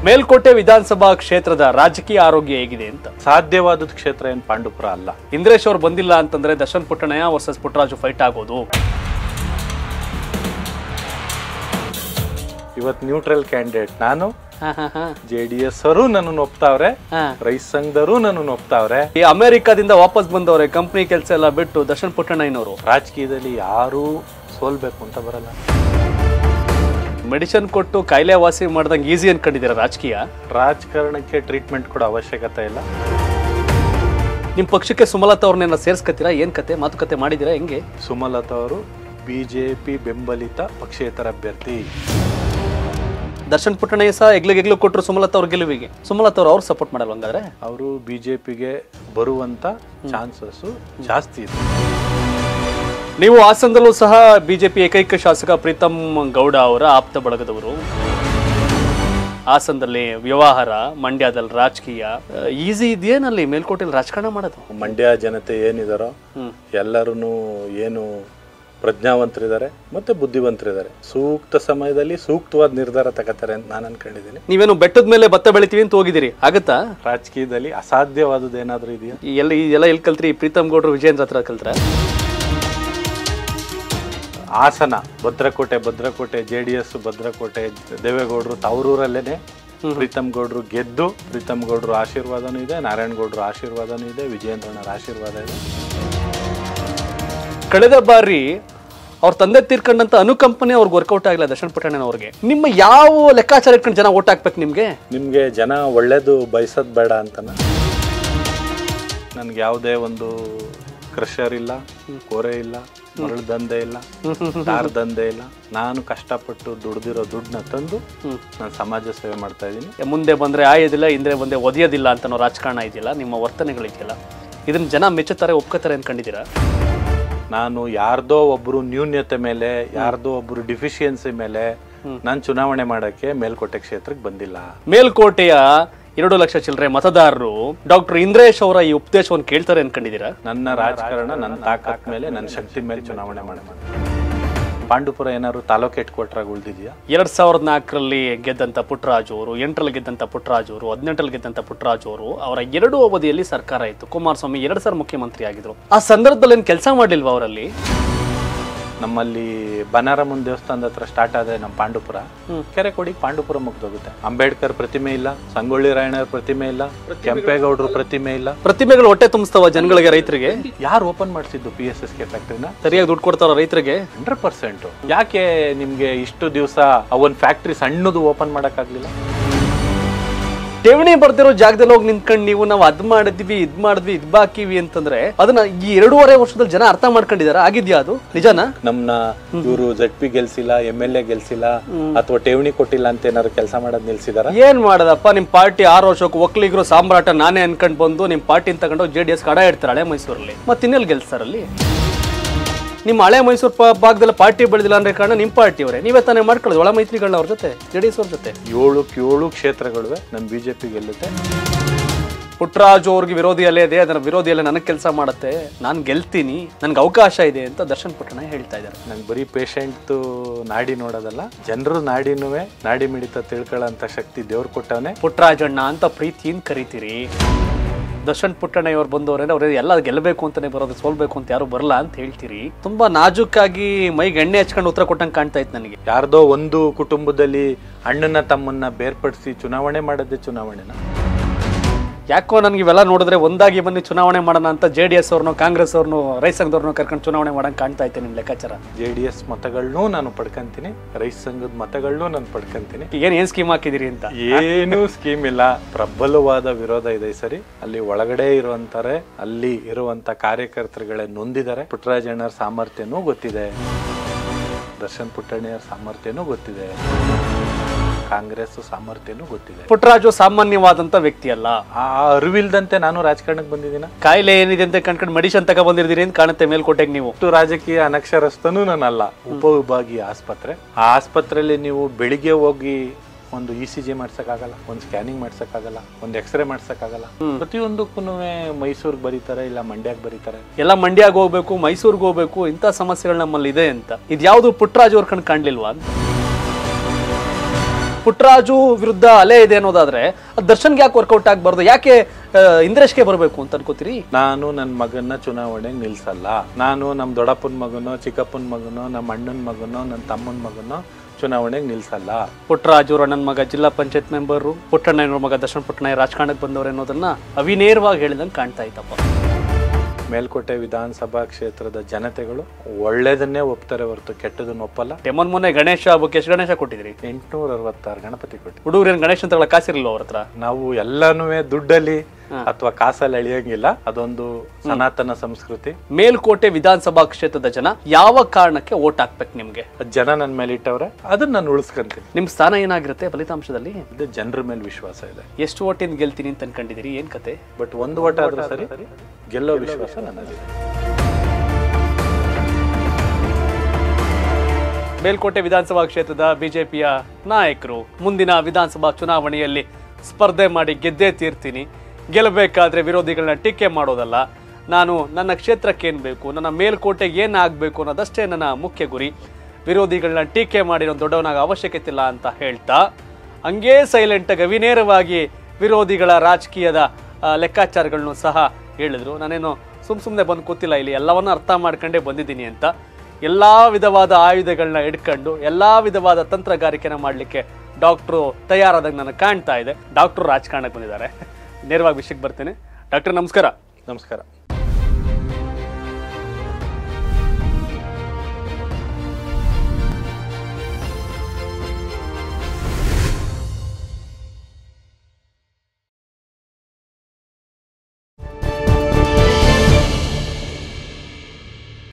ಮೇಲ್ಕೋಟೆ ವಿಧಾನಸಭಾ ಕ್ಷೇತ್ರದ ರಾಜಕೀಯ ಆರೋಗ್ಯ ಹೇಗಿದೆ ಅಂತ ಸಾಧ್ಯವಾದ ಕ್ಷೇತ್ರ ಏನು ಪಾಂಡುಪುರ ಅಲ್ಲ ಇಂದ್ರೇಶ್ ಅವ್ರು ಬಂದಿಲ್ಲ ಅಂತಂದ್ರೆ ದರ್ಶನ್ ಪುಟ್ಟಣಯ್ಯ ವರ್ಸಸ್ ಪುಟ್ಟರಾಜು ಫೈಟ್ ಆಗೋದು ಇವತ್ತು ನ್ಯೂಟ್ರಲ್ ಕ್ಯಾಂಡಿಡೇಟ್ ನಾನು ಹಾ, ಹಾ, ಹಾ. ಜೆ ಡಿ ಎಸ್ ಅವರು ನನ್ನನ್ನು ಒಪ್ತಾವ್ರೆ ಹಾ. ರೈತ ಸಂಘದವರು ನನ್ನನ್ನು ಒಪ್ತಾವ್ರೆ ಈ ಅಮೆರಿಕಾದಿಂದ ವಾಪಸ್ ಬಂದವ್ರೆ ಕಂಪ್ನಿ ಕೆಲಸ ಎಲ್ಲ ಬಿಟ್ಟು ದರ್ಶನ್ ಪುಟ್ಟಣ್ಣಯ್ಯನವರು ರಾಜಕೀಯದಲ್ಲಿ ಯಾರೂ ಸೋಲ್ಬೇಕು ಅಂತ ಬರಲ್ಲ ಮೆಡಿಸಿನ್ ಕೊಟ್ಟು ಕಾಯಿಲೆ ವಾಸಿ ಮಾಡ್ದಂಗೆ ಈಸಿ ಅನ್ಕೊಂಡಿದ್ದೀರಾ ರಾಜಕೀಯ ರಾಜಕಾರಣಕ್ಕೆ ಟ್ರೀಟ್ಮೆಂಟ್ ಕೊಡೋ ಅವಶ್ಯಕತೆ ಇಲ್ಲ ನಿಮ್ ಪಕ್ಷಕ್ಕೆ ಸುಮಲತಾ ಅವ್ರನ್ನೆಲ್ಲ ಸೇರ್ಸ್ಕತ್ತೀರಾ ಏನ್ ಕತೆ ಮಾತುಕತೆ ಮಾಡಿದ್ದೀರಾ ಹೆಂಗೆ ಸುಮಲತಾ ಅವರು ಬಿಜೆಪಿ ಬೆಂಬಲಿತ ಪಕ್ಷೇತರ ಅಭ್ಯರ್ಥಿ ದರ್ಶನ್ ಪುಟ್ಟಣ್ಣಯ್ಯ ಸಹ ಎಗ್ಲು ಎಗ್ಲು ಕೊಟ್ಟರು ಸುಮಲತಾ ಅವ್ರ ಗೆಲುವಿಗೆ ಸುಮಲತಾ ಅವ್ರು ಅವ್ರು ಸಪೋರ್ಟ್ ಮಾಡಲ್ಲ ಹಂಗಾದ್ರೆ ಅವರು ಬಿಜೆಪಿಗೆ ಬರುವಂತ ಚಾನ್ಸಸ್ ಜಾಸ್ತಿ ಇದೆ ನೀವು ಹಾಸನದಲ್ಲೂ ಸಹ ಬಿಜೆಪಿ ಏಕೈಕ ಶಾಸಕ ಪ್ರೀತಮ್ ಗೌಡ ಅವರ ಆಪ್ತ ಬಳಗದವರು ಹಾಸನದಲ್ಲಿ ವ್ಯವಹಾರ ಮಂಡ್ಯದಲ್ಲಿ ರಾಜಕೀಯ ಈಸಿ ಇದೆಯೇನಲ್ಲಿ ಮೇಲ್ಕೋಟೆಯಲ್ಲಿ ರಾಜಕಾರಣ ಮಾಡೋದು ಮಂಡ್ಯ ಜನತೆ ಏನಿದಾರೋ ಹ್ಮ್. ಎಲ್ಲರೂ ಏನು ಪ್ರಜ್ಞಾವಂತರಿದ್ದಾರೆ ಮತ್ತೆ ಬುದ್ಧಿವಂತರಿದ್ದಾರೆ ಸೂಕ್ತ ಸಮಯದಲ್ಲಿ ಸೂಕ್ತವಾದ ನಿರ್ಧಾರ ತಗೋತಾರೆ ಅಂತ ನಾನು ಅನ್ಕೊಂಡಿದ್ದೀನಿ ನೀವೇನು ಬೆಟ್ಟದ ಮೇಲೆ ಭತ್ತ ಬೆಳಿತೀವಿ ಅಂತ ಹೋಗಿದ್ದೀರಿ ಆಗತ್ತಾ ರಾಜಕೀಯದಲ್ಲಿ ಅಸಾಧ್ಯವಾದದ್ದು ಏನಾದರೂ ಇದೆಯಾ ಈ ಎಲ್ಲ ಈ ಎಲ್ಲ ಎಲ್ಲಿ ಕಲ್ತ್ರಿ ಈ ಪ್ರೀತಮ್ ಗೌಡ್ರು ವಿಜೇಂದ್ರ ಹತ್ರ ಕಲ್ತ್ರ ಹಾಸನ ಭದ್ರಕೋಟೆ ಭದ್ರಕೋಟೆ ಜೆ ಡಿ ಎಸ್ ಭದ್ರಕೋಟೆ ದೇವೇಗೌಡರು ತವರೂರಲ್ಲೇನೆ ಪ್ರೀತಮ್ ಗೌಡ್ರು ಗೆದ್ದು ಪ್ರೀತಮ್ ಗೌಡ್ರು ಆಶೀರ್ವಾದನೂ ಇದೆ ನಾರಾಯಣ ಗೌಡ್ರು ಆಶೀರ್ವಾದನೂ ಇದೆ ವಿಜಯೇಂದ್ರಣ್ಣರ ಆಶೀರ್ವಾದ ಇದೆ ಕಳೆದ ಬಾರಿ ಅವ್ರ ತಂದೆ ತೀರ್ಕೊಂಡಂತ ಅನುಕಂಪನೆ ಅವ್ರಿಗೆ ವರ್ಕೌಟ್ ಆಗಿಲ್ಲ ದರ್ಶನ್ ಪುಟ್ಟಣ್ಣನ ಅವ್ರಿಗೆ ನಿಮ್ಮ ಯಾವ ಲೆಕ್ಕಾಚಾರ ಇಟ್ಕೊಂಡು ಜನ ಓಟ್ ಹಾಕ್ಬೇಕು ನಿಮ್ಗೆ ನಿಮಗೆ ಜನ ಒಳ್ಳೇದು ಬಯಸೋದು ಬೇಡ ಅಂತನ ನನಗೆ ಯಾವುದೇ ಒಂದು ಕ್ರಷರ್ ಇಲ್ಲ ಕೋರೆ ಇಲ್ಲ ಮರಳು ದಂಧೆ ಇಲ್ಲ ಟಾರ್ ದಂಧೆ ಇಲ್ಲ ನಾನು ಕಷ್ಟಪಟ್ಟು ದುಡ್ದಿರೋ ದುಡ್ಡನ್ನ ತಂದು ಹ್ಮ್. ನಾನು ಸಮಾಜ ಸೇವೆ ಮಾಡ್ತಾ ಇದ್ದೀನಿ ಮುಂದೆ ಬಂದ್ರೆ ಆಯೋದಿಲ್ಲ ಹಿಂದೆ ಬಂದೆ ಒದೆಯೋದಿಲ್ಲ ಅಂತ ಅನ್ನೋ ರಾಜಕಾರಣ ಇದೆಯಲ್ಲ ನಿಮ್ಮ ವರ್ತನೆಗಳಿದೆಯಲ್ಲ ಇದನ್ನ ಜನ ಮೆಚ್ಚುತ್ತಾರೆ ಒಪ್ಕೋತಾರೆ ಅನ್ಕೊಂಡಿದ್ದೀರಾ ನಾನು ಯಾರ್ದೋ ಒಬ್ರು ನ್ಯೂನ್ಯತೆ ಮೇಲೆ ಯಾರ್ದೋ ಒಬ್ರು ಡಿಫಿಷಿಯನ್ಸಿ ಮೇಲೆ ನಾನು ಚುನಾವಣೆ ಮಾಡಕ್ಕೆ ಮೇಲ್ಕೋಟೆ ಕ್ಷೇತ್ರಕ್ಕೆ ಬಂದಿಲ್ಲ ಮೇಲ್ಕೋಟೆಯ ಎರಡು ಲಕ್ಷ ಚಿಲ್ಲರೆ ಮತದಾರರು ಡಾಕ್ಟರ್ ಇಂದ್ರೇಶ್ ಅವರ ಈ ಉಪದೇಶವನ್ನು ಕೇಳ್ತಾರೆ ಅನ್ಕೊಂಡಿದ್ದೀರಾ ನನ್ನ ರಾಜಕಾರಣ ನನ್ನ ತಾಕತ್ ಮೇಲೆ ನನ್ನ ಶಕ್ತಿ ಮೇಲೆ ಚುನಾವಣೆ ಮಾಡಿ ಪಾಂಡುಪುರ ಏನಾದ್ರು ತಾಲೂಕು ಹೆಡ್ ಕ್ವಾರ್ಟರ್ ಉಳಿದಿದ್ಯಾ ಎರಡ್ ಸಾವಿರದ ನಾಲ್ಕರಲ್ಲಿ ಗೆದ್ದಂತ ಪುಟ್ಟರಾಜು ಅವರು ಎಂಟರಲ್ಲಿ ಗೆದ್ದಂತ ಪುಟ್ಟರಾಜು ಅವರು ಹದಿನೆಂಟರಲ್ಲಿ ಗೆದ್ದಂತ ಪುಟ್ಟರಾಜು ಅವರು ಅವರ ಎರಡು ಅವಧಿಯಲ್ಲಿ ಸರ್ಕಾರ ಇತ್ತು ಕುಮಾರಸ್ವಾಮಿ ಎರಡು ಸಾರಿ ಮುಖ್ಯಮಂತ್ರಿ ಆಗಿದ್ರು ಆ ಸಂದರ್ಭದಲ್ಲಿ ಏನು ಕೆಲಸ ಮಾಡ್ಲಿಲ್ವಾ ಅವರಲ್ಲಿ ನಮ್ಮಲ್ಲಿ ಬನಾರಮ್ಮನ ದೇವಸ್ಥಾನದ ಹತ್ರ ಸ್ಟಾರ್ಟ್ ಆದ್ರೆ ನಮ್ಮ ಪಾಂಡುಪುರ ಕೆರೆ ಕೊಡಿ ಪಾಂಡುಪುರ ಮುಗ್ದೋಗುತ್ತೆ ಅಂಬೇಡ್ಕರ್ ಪ್ರತಿಮೆ ಇಲ್ಲ ಸಂಗೊಳ್ಳಿ ರಾಯಣ್ಣರ ಪ್ರತಿಮೆ ಇಲ್ಲ ಕೆಂಪೇಗೌಡರ ಪ್ರತಿಮೆ ಇಲ್ಲ ಪ್ರತಿಮೆಗಳು ಹೊಟ್ಟೆ ತುಂಬಿಸ್ತಾವ ಜನಗಳಿಗೆ ರೈತರಿಗೆ ಯಾರು ಓಪನ್ ಮಾಡಿಸಿದ್ದು ಪಿ ಎಸ್ ಎಸ್ ಕೆ ಫ್ಯಾಕ್ಟ್ರಿನ ಸರಿಯಾಗಿ ದುಡ್ಡು ಕೊಡ್ತಾರ ರೈತರಿಗೆ ಹಂಡ್ರೆಡ್ ಪರ್ಸೆಂಟ್ ಯಾಕೆ ನಿಮ್ಗೆ ಇಷ್ಟು ದಿವಸ ಒಂದು ಫ್ಯಾಕ್ಟ್ರಿ ಸಣ್ಣದು ಓಪನ್ ಮಾಡಕ್ಕಾಗ್ಲಿಲ್ಲ ಠೇವಣಿ ಬರ್ದಿರೋ ಜಾಗದಲ್ಲಿ ಹೋಗಿ ನಿಂತ್ಕೊಂಡು ನೀವು ನಾವು ಅದ್ ಮಾಡಿದ್ವಿ ಇದ್ ಮಾಡಿದ್ವಿ ಇದ್ ಬಾಕಿವಿ ಅಂತಂದ್ರೆ ಅದನ್ನ ಈ ಎರಡೂವರೆ ವರ್ಷದಲ್ಲಿ ಜನ ಅರ್ಥ ಮಾಡ್ಕೊಂಡಿದಾರ ಆಗಿದ್ಯಾ ಅದು ನಿಜನಾ ನಮ್ನ ಇವರು ಜಡ್ ಪಿ ಗೆಲ್ಸಿಲ್ಲ ಎಮ್ ಎಲ್ ಎ ಗೆಲ್ಸಿಲ್ಲ ಅಥವಾ ಠೇವಣಿ ಕೊಟ್ಟಿಲ್ಲ ಅಂತ ಏನಾದ್ರು ಕೆಲಸ ಮಾಡೋದ್ ನಿಲ್ಸಿದಾರ ಏನ್ ಮಾಡದಪ್ಪ ನಿಮ್ ಪಾರ್ಟಿ ಆರು ವರ್ಷಕ್ಕೆ ಒಕ್ಕಲಿಗರು ಸಾಮ್ರಾಟ ನಾನೇ ಅನ್ಕೊಂಡ್ ಬಂದು ನಿಮ್ ಪಾರ್ಟಿ ತಗೊಂಡು ಜೆ ಡಿ ಎಸ್ ಕಡ ಇಡ್ತಾರೆ ಹಳೆ ಮೈಸೂರಲ್ಲಿ ಮತ್ತೆ ಇನ್ನೆಲ್ಲಿ ಗೆಲ್ಸ್ತಾರಲ್ಲಿ ನಿಮ್ಮ ಹಳೆ ಮೈಸೂರು ಪ- ಭಾಗದಲ್ಲಿ ಪಾರ್ಟಿ ಬೆಳೆದಿಲ್ಲ ಅಂದ್ರೆ ಕಾರಣ ನಿಮ್ ಪಾರ್ಟಿ ಅವರೇ ನೀವೇ ತಾನೇ ಮಾಡ್ಕೊಳ್ಳೋದು ಒಳ ಮೈತ್ರಿಗಳನ್ನ ಅವ್ರ ಜೊತೆ ಜೆ ಡಿ ಎಸ್ ಅವ್ರ ಜೊತೆ ಏಳಕ್ಕೆ ಏಳು ಕ್ಷೇತ್ರಗಳಿವೆ ನಮ್ ಬಿಜೆಪಿ ಗೆಲ್ಲುತ್ತೆ ಪುಟ್ಟರಾಜು ಅವ್ರಿಗೆ ವಿರೋಧಿಯಲ್ಲೇ ಇದೆ ಅದನ್ನ ವಿರೋಧಿಯಲ್ಲೇ ನನಗೆ ಕೆಲಸ ಮಾಡುತ್ತೆ ನಾನು ಗೆಲ್ತೀನಿ ನನ್ಗೆ ಅವಕಾಶ ಇದೆ ಅಂತ ದರ್ಶನ್ ಪುಟ್ಟಣ ಹೇಳ್ತಾ ಇದ್ದಾರೆ ನಂಗೆ ಬರೀ ಪೇಷಂಟ್ ನಾಡಿ ನೋಡೋದಲ್ಲ ಜನರು ನಾಡಿನುವೆ ನಾಡಿ ಮಿಡಿತ ತಿಳ್ಕೊಳ್ಳೋಂಥ ಶಕ್ತಿ ದೇವ್ರು ಕೊಟ್ಟವನೇ ಪುಟ್ಟರಾಜಣ್ಣ ಅಂತ ಪ್ರೀತಿಯಿಂದ ಕರಿತೀರಿ ದರ್ಶನ್ ಪುಟ್ಟಣ್ಣಯ್ಯವ್ರು ಬಂದವರೇನೆ ಅವ್ರು ಎಲ್ಲ ಗೆಲ್ಲಬೇಕು ಅಂತಾನೆ ಬರೋದು ಸೋಲ್ಬೇಕು ಅಂತ ಯಾರು ಬರಲ್ಲ ಅಂತ ಹೇಳ್ತೀರಿ ತುಂಬಾ ನಾಜೂಕಾಗಿ ಮೈಗೆ ಎಣ್ಣೆ ಹಚ್ಕೊಂಡು ಉತ್ತರ ಕೊಟ್ಟಂಗೆ ಕಾಣ್ತಾ ಇತ್ತು ನನಗೆ ಯಾರ್ದೋ ಒಂದು ಕುಟುಂಬದಲ್ಲಿ ಅಣ್ಣನ ತಮ್ಮನ್ನ ಬೇರ್ಪಡಿಸಿ ಚುನಾವಣೆ ಮಾಡೋದೇ ಚುನಾವಣೆನ ಯಾಕೋ ನನಗೆ ಇವೆಲ್ಲ ನೋಡಿದ್ರೆ ಒಂದಾಗಿ ಬನ್ನಿ ಚುನಾವಣೆ ಮಾಡೋಣ ಅಂತ ಜೆ ಡಿ ಎಸ್ ಅವ್ರನ್ನೋ ಕಾಂಗ್ರೆಸ್ ಅವ್ರನ್ನೋ ರೈತ ಸಂಘದವ್ರನ್ನೋ ಕರ್ಕೊಂಡು ಚುನಾವಣೆ ಮಾಡಂಗೆ ಕಾಣ್ತಾ ಇತ್ತು ನಿಮ್ಮ ಲೆಕ್ಕಾಚಾರ ಜೆ ಡಿ ಎಸ್ ಮತಗಳನ್ನೂ ನಾನು ಪಡ್ಕಂತೀನಿ ರೈತ ಸಂಘದ ಮತಗಳನ್ನೂ ನಾನು ಪಡ್ಕಂತೀನಿ ಏನ್ ಏನ್ ಸ್ಕೀಮ್ ಹಾಕಿದಿರಿ ಅಂತ ಏನೂ ಸ್ಕೀಮ್ ಇಲ್ಲ ಪ್ರಬಲವಾದ ವಿರೋಧ ಇದೆ ಈ ಸರಿ ಅಲ್ಲಿ ಒಳಗಡೆ ಇರುವಂತಾರೆ ಅಲ್ಲಿ ಇರುವಂತ ಕಾರ್ಯಕರ್ತರುಗಳೇ ನೊಂದಿದ್ದಾರೆ ಪುಟ್ಟರಾಜಣ್ಣರ ಸಾಮರ್ಥ್ಯನೂ ಗೊತ್ತಿದೆ ದರ್ಶನ್ ಪುಟ್ಟಣ್ಣಯ್ಯರ ಸಾಮರ್ಥ್ಯನೂ ಗೊತ್ತಿದೆ ಕಾಂಗ್ರೆಸ್ ಸಾಮರ್ಥ್ಯನೂ ಗೊತ್ತಿದೆ ಪುಟ್ಟರಾಜು ಸಾಮಾನ್ಯವಾದಂತ ವ್ಯಕ್ತಿ ಅಲ್ಲ ಆ ಅರಿವಿಲ್ದಂತೆ ನಾನು ರಾಜಕಾರಣಕ್ಕೆ ಬಂದಿದ್ದೀನ ಕಾಯಿಲೆ ಏನಿದೆ ಅಂತ ಕಣ್ಕೊಂಡು ಮೆಡಿಸಿನ್ ತಗೊ ಬಂದಿರ್ತೀರಿ ಅಂತ ಕಾಣುತ್ತೆ ಮೇಲ್ಕೋಟೆಗೆ ನೀವು ಒಟ್ಟು ರಾಜಕೀಯ ಅನಕ್ಷರಸ್ಥನೂ ನಾನಲ್ಲ ಉಪವಿಭಾಗೀಯ ಆಸ್ಪತ್ರೆ ಆ ಆಸ್ಪತ್ರೆಯಲ್ಲಿ ನೀವು ಬೆಳಿಗ್ಗೆ ಹೋಗಿ ಒಂದು ಇ ಸಿ ಜಿ ಮಾಡ್ಸಕ್ಕಾಗಲ್ಲ ಒಂದು ಸ್ಕ್ಯಾನಿಂಗ್ ಮಾಡ್ಸಕ್ಕಾಗಲ್ಲ ಒಂದು ಎಕ್ಸ್ರೇ ಮಾಡ್ಸಕ್ಕಾಗಲ್ಲ ಪ್ರತಿಯೊಂದಕ್ಕೂ ಮೈಸೂರಿಗೆ ಬರೀತಾರೆ ಇಲ್ಲ ಮಂಡ್ಯಕ್ಕೆ ಬರೀತಾರೆ ಎಲ್ಲ ಮಂಡ್ಯಾಗ ಹೋಗ್ಬೇಕು ಮೈಸೂರಿಗೆ ಹೋಗ್ಬೇಕು ಇಂಥ ಸಮಸ್ಯೆಗಳು ನಮ್ಮಲ್ಲಿ ಇದೆ ಅಂತ ಇದ್ಯಾವುದು ಪುಟ್ಟರಾಜು ಅವ್ರ ಕಣ್ ಕಾಣ್ಲಿಲ್ವಾ ಅಂತ ಪುಟ್ಟರಾಜು ವಿರುದ್ಧ ಅಲೆ ಇದೆ ಅನ್ನೋದಾದ್ರೆ ಅದ್ ದರ್ಶನ್ಗೆ ಯಾಕೆ ವರ್ಕೌಟ್ ಆಗ್ಬಾರ್ದು ಯಾಕೆ ಆ, ಇಂದ್ರೇಶ್ಗೆ ಬರಬೇಕು ಅಂತ ಅನ್ಕೋತೀರಿ ನಾನು ನನ್ನ ಮಗನ್ನ ಚುನಾವಣೆಗೆ ನಿಲ್ಸಲ್ಲ ನಾನು ನಮ್ಮ ದೊಡ್ಡಪ್ಪನ ಮಗನೋ ಚಿಕ್ಕಪ್ಪನ ಮಗನೋ ನಮ್ಮ ಅಣ್ಣನ ಮಗನೋ ನನ್ನ ತಮ್ಮನ ಮಗನೋ ಚುನಾವಣೆಗೆ ನಿಲ್ಸಲ್ಲ ಪುಟ್ಟರಾಜು ಅಣ್ಣನ ಮಗ ಜಿಲ್ಲಾ ಪಂಚಾಯತ್ ಮೆಂಬರು ಪುಟ್ಟಣ್ಣಯ್ಯನವ್ರ ಮಗ ದರ್ಶನ್ ಪುಟ್ಟಣ್ಣಯ್ಯ ರಾಜಕಾರಣಕ್ಕೆ ಬಂದವರು ಅನ್ನೋದನ್ನ ಅವಿನೇರವಾಗಿ ಹೇಳಿದಂಗೆ ಕಾಣ್ತಾ ಇತ್ತಪ್ಪ ಮೇಲ್ಕೋಟೆ ವಿಧಾನಸಭಾ ಕ್ಷೇತ್ರದ ಜನತೆಗಳು ಒಳ್ಳೇದನ್ನೇ ಒಪ್ತಾರೆ ಹೊರತು ಕೆಟ್ಟದನ್ನ ಒಪ್ಪಲ್ಲ ಮೊನ್ನೆ ಮೊನ್ನೆ ಗಣೇಶ ಹಬ್ಬಕ್ಕೆ ಎಷ್ಟು ಗಣೇಶ ಕೊಟ್ಟಿದ್ರಿ ಎಂಟುನೂರ ಅರವತ್ತಾರು ಗಣಪತಿ ಕೊಟ್ಟು ಹುಡುಗರೇನು ಗಣೇಶ ಅಂತ ಕಾಸಿರ್ಲಿಲ್ಲ ಅವ್ರ ಹತ್ರ ನಾವು ಎಲ್ಲಾನು ದುಡ್ಡಲ್ಲಿ ಅಥವಾ ಕಾಸಲ್ಲಿ ಅಳಿಯಂಗಿಲ್ಲ ಅದೊಂದು ಸನಾತನ ಸಂಸ್ಕೃತಿ ಮೇಲ್ಕೋಟೆ ವಿಧಾನಸಭಾ ಕ್ಷೇತ್ರದ ಜನ ಯಾವ ಕಾರಣಕ್ಕೆ ಓಟ್ ಹಾಕ್ಬೇಕು ನಿಮ್ಗೆ ಅದ್ ಜನ ನನ್ನ ಮೇಲೆ ಇಟ್ಟವ್ರೆ ಅದನ್ನ ನಾನು ಉಳಿಸ್ಕೊಂತೀನಿ ನಿಮ್ ಸ್ಥಾನ ಏನಾಗಿರುತ್ತೆ ಫಲಿತಾಂಶದಲ್ಲಿ ಇದು ಜನರ ಮೇಲೆ ವಿಶ್ವಾಸ ಇದೆ ಎಷ್ಟು ಓಟಿಂದ ಗೆಲ್ತೀನಿ ಅಂತ ಅನ್ಕೊಂಡಿದ್ದೀರಿ ಏನ್ ಕತೆ ಬಟ್ ಒಂದು ಓಟ್ ಆದ್ರೂ ಸರಿ ಗೆಲ್ಲೋ ವಿಶ್ವಾಸ ನನ್ನಲ್ಲಿದೆ ಮೇಲ್ಕೋಟೆ ವಿಧಾನಸಭಾ ಕ್ಷೇತ್ರದ ಬಿಜೆಪಿಯ ನಾಯಕರು ಮುಂದಿನ ವಿಧಾನಸಭಾ ಚುನಾವಣೆಯಲ್ಲಿ ಸ್ಪರ್ಧೆ ಮಾಡಿ ಗೆದ್ದೇ ತೀರ್ತೀನಿ ಗೆಲ್ಲಬೇಕಾದ್ರೆ ವಿರೋಧಿಗಳನ್ನ ಟೀಕೆ ಮಾಡೋದಲ್ಲ ನಾನು ನನ್ನ ಕ್ಷೇತ್ರಕ್ಕೆ ಏನು ಬೇಕು ನನ್ನ ಮೇಲ್ಕೋಟೆಗೆ ಏನು ಆಗಬೇಕು ಅನ್ನೋದಷ್ಟೇ ನನ್ನ ಮುಖ್ಯ ಗುರಿ ವಿರೋಧಿಗಳನ್ನ ಟೀಕೆ ಮಾಡಿ ನಾನು ದೊಡ್ಡವನಾಗ ಅವಶ್ಯಕತೆ ಇಲ್ಲ ಅಂತ ಹೇಳ್ತಾ ಹಂಗೇ ಸೈಲೆಂಟಾಗಿ ಅವಿನೇರವಾಗಿ ವಿರೋಧಿಗಳ ರಾಜಕೀಯದ ಆ, ಲೆಕ್ಕಾಚಾರಗಳನ್ನು ಸಹ ಹೇಳಿದ್ರು ನಾನೇನು ಸುಮ್ ಸುಮ್ಮನೆ ಬಂದು ಕೂತಿಲ್ಲ ಇಲ್ಲಿ ಎಲ್ಲವನ್ನ ಅರ್ಥ ಮಾಡ್ಕೊಂಡೇ ಬಂದಿದ್ದೀನಿ ಅಂತ ಎಲ್ಲ ವಿಧವಾದ ಆಯುಧಗಳನ್ನ ಹಿಡ್ಕೊಂಡು ಎಲ್ಲ ವಿಧವಾದ ತಂತ್ರಗಾರಿಕೆನ ಮಾಡಲಿಕ್ಕೆ ಡಾಕ್ಟ್ರು ತಯಾರಾದಾಗ ನನಗೆ ಕಾಣ್ತಾ ಇದೆ ಡಾಕ್ಟ್ರು ರಾಜಕಾರಣಕ್ಕೆ ಬಂದಿದ್ದಾರೆ ನೇರವಾಗಿ ವಿಷಯಕ್ಕೆ ಬರ್ತೇನೆ ಡಾಕ್ಟರ್ ನಮಸ್ಕಾರ ನಮಸ್ಕಾರ